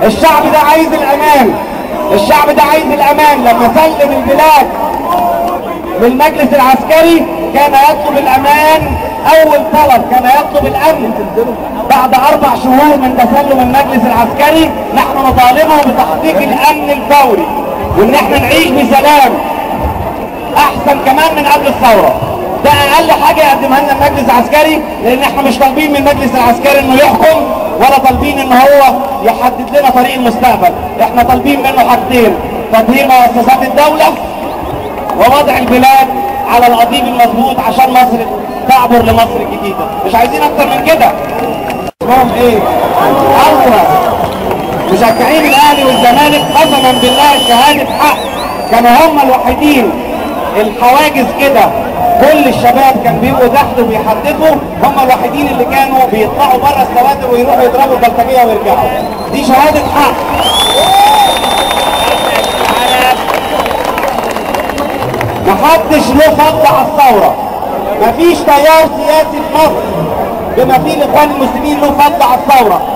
الشعب ده عايز الامان الشعب ده عايز الامان لما سلم البلاد للمجلس العسكري كان يطلب الامان اول طلب كان يطلب الامن بعد اربع شهور من تسلم المجلس العسكري نحن نطالبه بتحقيق الامن الفوري وان احنا نعيش بسلام احسن كمان من قبل الثوره ده اقل حاجه يقدمها لنا المجلس العسكري لان احنا مش طالبين من المجلس العسكري انه يحكم ولا طالبين ان هو يحدد لنا طريق المستقبل احنا طالبين منه حاجتين تطهير مؤسسات الدوله ووضع البلاد على القضيب المظبوط عشان مصر تعبر لمصر الجديده مش عايزين اكتر من كده اسمهم ايه ايوه مشجعين الاهلي والزمالك قسما بالله شهاده حق كانوا هم الوحيدين الحواجز كده كل الشباب كان بيبقوا تحت وبيحددوا هم الوحيدين اللي كانوا بيطلعوا بره السواتر ويروحوا يضربوا البلطجيه ويرجعوا دي شهاده حق محدش له فضل على الثوره مفيش تيار سياسي في مصر بما فيه الاخوان المسلمين له فضل على الثوره